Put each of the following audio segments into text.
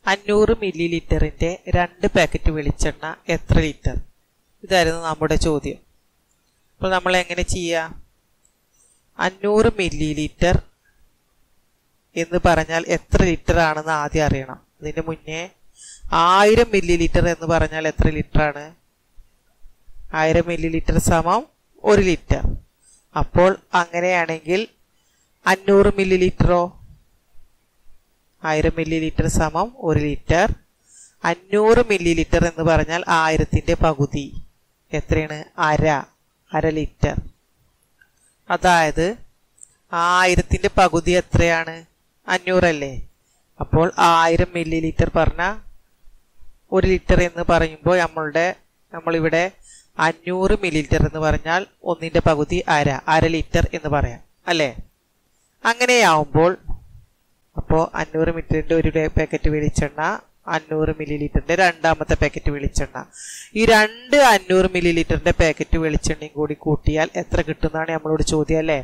അഞ്ഞൂറ് മില്ലി ലിറ്ററിൻ്റെ രണ്ട് പാക്കറ്റ് വെളിച്ചെണ്ണ എത്ര ലിറ്റർ ഇതായിരുന്നു നമ്മുടെ ചോദ്യം അപ്പോൾ നമ്മൾ എങ്ങനെ ചെയ്യുക അഞ്ഞൂറ് മില്ലി ലിറ്റർ എന്ന് പറഞ്ഞാൽ എത്ര ലിറ്റർ ആണെന്ന് ആദ്യം അറിയണം അതിന് മുന്നേ ആയിരം മില്ലി ലിറ്റർ എന്ന് പറഞ്ഞാൽ എത്ര ലിറ്റർ ആണ് ആയിരം മില്ലി ലിറ്റർ സമം ഒരു ലിറ്റർ അപ്പോൾ അങ്ങനെയാണെങ്കിൽ അഞ്ഞൂറ് മില്ലി ലിറ്ററോ ആയിരം മില്ലി ലിറ്റർ സമം ഒരു ലിറ്റർ അഞ്ഞൂറ് മില്ലി ലിറ്റർ എന്ന് പറഞ്ഞാൽ ആയിരത്തിൻ്റെ പകുതി എത്രയാണ് അര അര ലിറ്റർ അതായത് ആയിരത്തിൻ്റെ പകുതി എത്രയാണ് അഞ്ഞൂറല്ലേ അപ്പോൾ ആയിരം മില്ലി ലിറ്റർ പറഞ്ഞ ഒരു ലിറ്റർ എന്ന് പറയുമ്പോൾ നമ്മളുടെ നമ്മളിവിടെ അഞ്ഞൂറ് മില്ലി ലിറ്റർ എന്ന് പറഞ്ഞാൽ ഒന്നിൻ്റെ പകുതി അര അര ലിറ്റർ എന്ന് പറയാം അല്ലേ അങ്ങനെയാവുമ്പോൾ അപ്പോൾ അഞ്ഞൂറ് മില്ലിൻ്റെ ഒരു പാക്കറ്റ് വെളിച്ചെണ്ണ അഞ്ഞൂറ് മില്ലി ലിറ്ററിൻ്റെ രണ്ടാമത്തെ പാക്കറ്റ് വെളിച്ചെണ്ണ ഈ രണ്ട് അഞ്ഞൂറ് മില്ലി ലിറ്ററിൻ്റെ പാക്കറ്റ് വെളിച്ചെണ്ണയും കൂടി കൂട്ടിയാൽ എത്ര കിട്ടുന്നതാണ് നമ്മളോട് ചോദ്യം അല്ലേ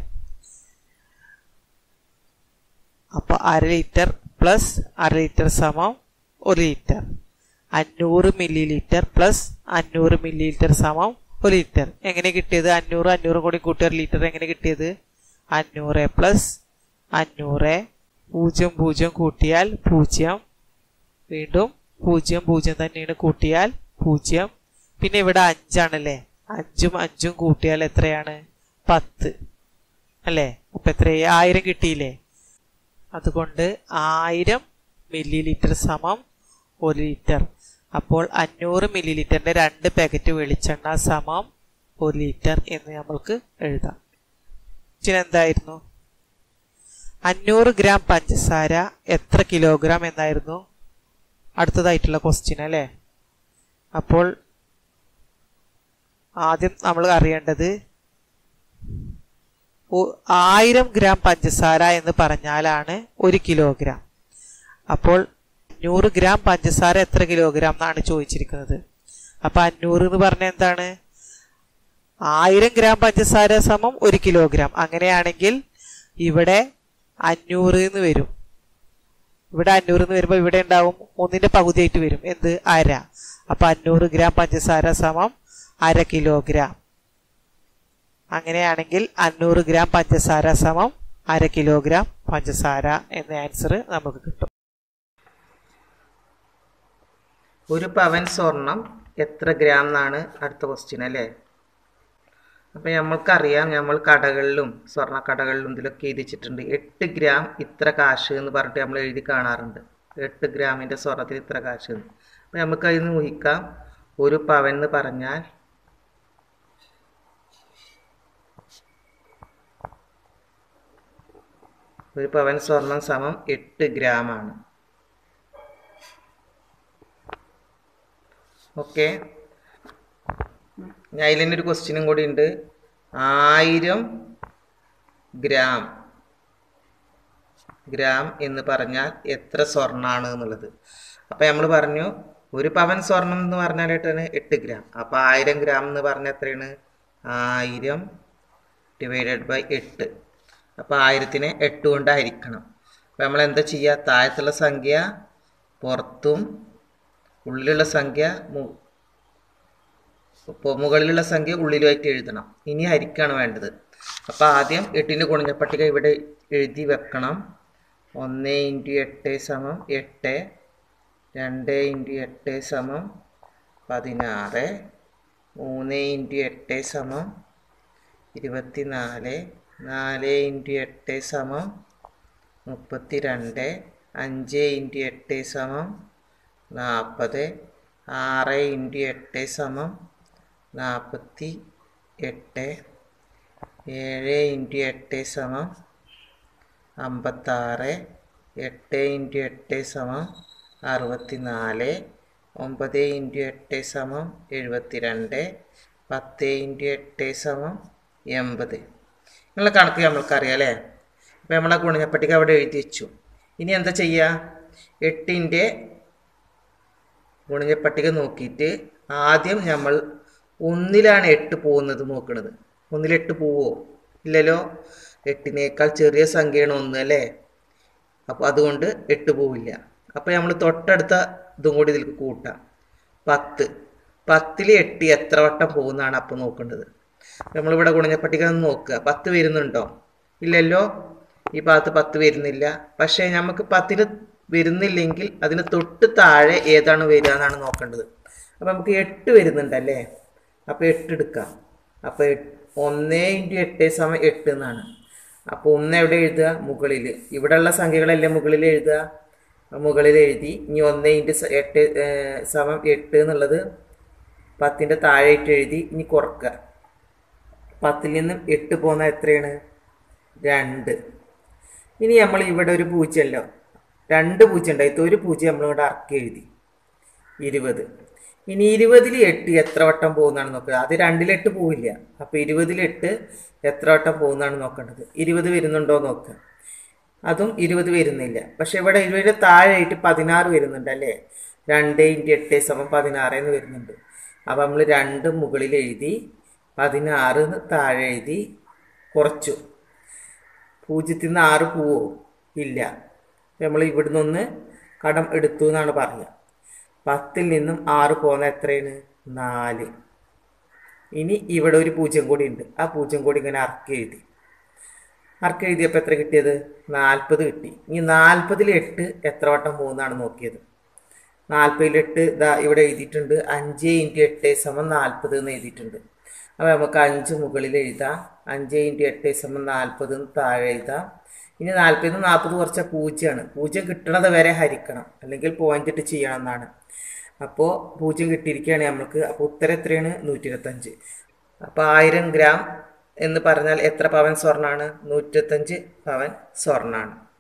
അപ്പോൾ അര ലിറ്റർ പ്ലസ് അര ലിറ്റർ സമം ഒരു ലിറ്റർ അഞ്ഞൂറ് മില്ലി ലിറ്റർ പ്ലസ് അഞ്ഞൂറ് മില്ലി ലിറ്റർ സമം ഒരു ലിറ്റർ എങ്ങനെ കിട്ടിയത് അഞ്ഞൂറ് അഞ്ഞൂറ് കൂടി കൂട്ടിയ ഒരു ലിറ്റർ എങ്ങനെ കിട്ടിയത് അഞ്ഞൂറ് പ്ലസ് അഞ്ഞൂറ് പൂജ്യം പൂജ്യം കൂട്ടിയാൽ പൂജ്യം വീണ്ടും പൂജ്യം പൂജ്യം തന്നെയാണ് കൂട്ടിയാൽ പൂജ്യം പിന്നെ ഇവിടെ അഞ്ചാണല്ലേ അഞ്ചും അഞ്ചും കൂട്ടിയാൽ എത്രയാണ് പത്ത് അല്ലേ അപ്പം എത്രയായി ആയിരം കിട്ടിയില്ലേ അതുകൊണ്ട് ആയിരം മില്ലി ലിറ്റർ സമം ഒരു ലിറ്റർ അപ്പോൾ അഞ്ഞൂറ് മില്ലി ലിറ്ററിൻ്റെ രണ്ട് പാക്കറ്റ് വെളിച്ചെണ്ണ സമം ഒരു ലിറ്റർ എന്ന് നമ്മൾക്ക് എഴുതാം ഇതിനെന്തായിരുന്നു അഞ്ഞൂറ് ഗ്രാം പഞ്ചസാര എത്ര കിലോഗ്രാം എന്നായിരുന്നു അടുത്തതായിട്ടുള്ള ക്വസ്റ്റ്യൻ അല്ലേ അപ്പോൾ ആദ്യം നമ്മൾ അറിയേണ്ടത് ആയിരം ഗ്രാം പഞ്ചസാര എന്ന് പറഞ്ഞാലാണ് ഒരു കിലോഗ്രാം അപ്പോൾ അഞ്ഞൂറ് ഗ്രാം പഞ്ചസാര എത്ര കിലോഗ്രാം എന്നാണ് ചോദിച്ചിരിക്കുന്നത് അപ്പൊ അഞ്ഞൂറ് എന്ന് പറഞ്ഞാൽ എന്താണ് ആയിരം ഗ്രാം പഞ്ചസാര സമം ഒരു കിലോഗ്രാം അങ്ങനെയാണെങ്കിൽ ഇവിടെ അഞ്ഞൂറ് എന്ന് വരും ഇവിടെ അഞ്ഞൂറ് എന്ന് വരുമ്പോൾ ഇവിടെ ഉണ്ടാവും ഒന്നിന്റെ പകുതിയായിട്ട് വരും എന്ത് അര അപ്പൊ അഞ്ഞൂറ് ഗ്രാം പഞ്ചസാര സമം അര കിലോഗ്രാം അങ്ങനെയാണെങ്കിൽ അഞ്ഞൂറ് ഗ്രാം പഞ്ചസാര സമം അര കിലോഗ്രാം പഞ്ചസാര എന്ന ആൻസർ നമുക്ക് കിട്ടും ഒരു പവൻ സ്വർണം എത്ര ഗ്രാം എന്നാണ് അടുത്ത ക്വസ്റ്റ്യൻ അല്ലേ അപ്പം നമ്മൾക്കറിയാം നമ്മൾ കടകളിലും സ്വർണ്ണ കടകളിലും ഇതിലൊക്കെ എഴുതിച്ചിട്ടുണ്ട് എട്ട് ഗ്രാം ഇത്ര കാശ് എന്ന് പറഞ്ഞിട്ട് നമ്മൾ എഴുതി കാണാറുണ്ട് എട്ട് ഗ്രാമിൻ്റെ സ്വർണത്തിൽ ഇത്ര കാശ് എന്ന് അപ്പം നമുക്ക് അതിൽ നിന്ന് ഊഹിക്കാം ഒരു പവൻ എന്ന് പറഞ്ഞാൽ ഒരു പവൻ സ്വർണം സമം എട്ട് ഗ്രാം ആണ് ഓക്കെ ഞാൻ അതിൽ തന്നെ ഒരു ക്വസ്റ്റ്യനും കൂടി ഉണ്ട് ആയിരം ഗ്രാം ഗ്രാം എന്ന് പറഞ്ഞാൽ എത്ര സ്വർണ്ണാണ് എന്നുള്ളത് അപ്പം നമ്മൾ പറഞ്ഞു ഒരു പവൻ സ്വർണം എന്ന് പറഞ്ഞാലായിട്ടാണ് എട്ട് ഗ്രാം അപ്പോൾ ആയിരം ഗ്രാം എന്ന് പറഞ്ഞാൽ എത്രയാണ് ആയിരം ഡിവൈഡഡ് ബൈ എട്ട് അപ്പോൾ ആയിരത്തിനെ എട്ട് കൊണ്ടായിരിക്കണം അപ്പോൾ നമ്മൾ എന്താ ചെയ്യുക താഴത്തുള്ള സംഖ്യ പുറത്തും ഉള്ളിലുള്ള സംഖ്യ മു- ഇപ്പോൾ മുകളിലുള്ള സംഖ്യ ഉള്ളിലുമായിട്ട് എഴുതണം ഇനി ഹരിക്കാണ് വേണ്ടത് അപ്പോൾ ആദ്യം എട്ടിൻ്റെ ഗുണിത പട്ടിക ഇവിടെ എഴുതി വെക്കണം ഒന്ന് ഇൻറ്റു എട്ട് സമം എട്ട് രണ്ട് ഇൻറ്റു എട്ട് സമം പതിനാറ് മൂന്ന് ഇൻറ്റു എട്ട് സമം ഇരുപത്തിനാല് നാല് ഇൻറ്റു എട്ട് സമം മുപ്പത്തി രണ്ട് അഞ്ച് ഇൻറ്റു എട്ട് സമം നാൽപ്പത് ആറ് ഇൻറ്റു എട്ട് സമം നാൽപ്പത്തി എട്ട് ഏഴ് ഇൻറ്റു എട്ട് സമം അമ്പത്താറ് എട്ട് ഇൻറ്റു എട്ട് സമം അറുപത്തി നാല് ഒമ്പത് ഇൻറ്റു എട്ട് സമം എഴുപത്തി രണ്ട് പത്ത് ഇൻറ്റു എട്ട് സമം എൺപത് നിങ്ങളെ കണക്ക് നമ്മൾക്കറിയാം അല്ലേ അപ്പോൾ നമ്മളെ ഗുണിതപ്പട്ടിക അവിടെ എഴുതി വെച്ചു ഇനി എന്താ ചെയ്യുക എട്ടിൻ്റെ ഗുണിതപ്പട്ടിക നോക്കിയിട്ട് ആദ്യം നമ്മൾ ഒന്നിലാണ് എട്ട് പോകുന്നത് നോക്കുന്നത് ഒന്നിൽ എട്ട് പോവോ ഇല്ലല്ലോ എട്ടിനേക്കാൾ ചെറിയ സംഖ്യയാണ് ഒന്ന് അല്ലേ അപ്പോൾ അതുകൊണ്ട് എട്ട് പോവില്ല അപ്പോൾ നമ്മൾ തൊട്ടടുത്ത ഇതും കൂടി ഇതിലേക്ക് കൂട്ടാം പത്ത് പത്തിൽ എട്ട് എത്ര വട്ടം പോകുന്നതാണ് അപ്പോൾ നോക്കേണ്ടത് നമ്മളിവിടെ ഗുണനപ്പട്ടിക ഒന്ന് നോക്കുക പത്ത് വരുന്നുണ്ടോ ഇല്ലല്ലോ ഈ ഭാഗത്ത് പത്ത് വരുന്നില്ല പക്ഷേ നമുക്ക് പത്തിന് വരുന്നില്ലെങ്കിൽ അതിന് തൊട്ട് താഴെ ഏതാണ് വരിക എന്നാണ് നോക്കേണ്ടത് അപ്പോൾ നമുക്ക് എട്ട് വരുന്നുണ്ടല്ലേ അപ്പോൾ എട്ട് എടുക്കാം അപ്പോൾ ഒന്ന് ഇൻറ്റു എട്ട് സമയം എട്ട് എന്നാണ് അപ്പോൾ ഒന്ന് എവിടെ എഴുതുക മുകളിൽ ഇവിടെയുള്ള സംഖ്യകളല്ലേ മുകളിൽ എഴുതുക മുകളിൽ എഴുതി ഇനി ഒന്ന് ഇൻറ്റു സ- എട്ട് ഏർ, സമം എട്ട് എന്നുള്ളത് പത്തിൻ്റെ താഴെയിട്ട് എഴുതി ഇനി കുറക്കുക പത്തിൽ നിന്നും എട്ട് പോകുന്ന എത്രയാണ് രണ്ട് ഇനി നമ്മൾ ഇവിടെ ഒരു പൂജ്യമല്ലോ രണ്ട് പൂജ്യം ഉണ്ടായിട്ട് ഒരു പൂജ്യം നമ്മളിവിടെ അറക്കി എഴുതി ഇരുപത് ഇനി ഇരുപതിൽ എട്ട് എത്ര വട്ടം പോകുന്നതാണ് നോക്കുക അത് രണ്ടിലെട്ട് പോവില്ല അപ്പോൾ ഇരുപതിലെട്ട് എത്ര വട്ടം പോകുന്നതാണ് നോക്കേണ്ടത് ഇരുപത് വരുന്നുണ്ടോ നോക്കുക അതും ഇരുപത് വരുന്നില്ല പക്ഷെ ഇവിടെ ഇരുപതിന് താഴെയായിട്ട് പതിനാറ് വരുന്നുണ്ട് അല്ലേ രണ്ട് ഇൻറ്റു എട്ട് സമം പതിനാറ് എന്ന് വരുന്നുണ്ട് അപ്പോൾ നമ്മൾ രണ്ട് മുകളിൽ എഴുതി പതിനാറ് താഴെ എഴുതി കുറച്ചു പൂജ്യത്തിൽ നിന്ന് ആറ് പോവോ ഇല്ല നമ്മൾ ഇവിടുന്ന് ഒന്ന് കടം എടുത്തു എന്നാണ് പറയുക പത്തിൽ നിന്നും ആറ് പോകുന്ന എത്രയാണ് നാല് ഇനി ഇവിടെ ഒരു പൂജ്യം കൂടി ഉണ്ട് ആ പൂജ്യം കൂടി ഇങ്ങനെ അറക്കി എഴുതി അറക്കി എഴുതിയപ്പോൾ എത്ര കിട്ടിയത് നാൽപ്പത് കിട്ടി ഇനി നാൽപ്പതിൽ എട്ട് എത്ര വട്ടം പോകുന്നതാണ് നോക്കിയത് നാൽപ്പതിൽ എട്ട് ഇതാ ഇവിടെ എഴുതിയിട്ടുണ്ട് അഞ്ച് ഇൻറ്റു എട്ട് സമം നാൽപ്പത് എന്ന് എഴുതിയിട്ടുണ്ട് അപ്പോൾ നമുക്ക് അഞ്ച് മുകളിൽ എഴുതാം അഞ്ച് ഇൻറ്റു എട്ട് സമം നാൽപ്പത് എന്ന് താഴെ എഴുതാം ഇനി നാൽപ്പതിന് നാൽപ്പത് കുറച്ച പൂജ്യമാണ് പൂജ്യം കിട്ടണത് വരെ ഹരിക്കണം അല്ലെങ്കിൽ പോയിന്റ് ഇട്ട് ചെയ്യണം എന്നാണ് അപ്പോൾ പൂജ്യം കിട്ടിയിരിക്കുകയാണ് നമുക്ക് അപ്പോൾ ഉത്തരം എത്രയാണ് നൂറ്റി ഇരുപത്തഞ്ച് അപ്പോൾ ആയിരം ഗ്രാം എന്ന് പറഞ്ഞാൽ എത്ര പവൻ സ്വർണ്ണമാണ് നൂറ്റിരുപത്തഞ്ച് പവൻ സ്വർണ്ണമാണ്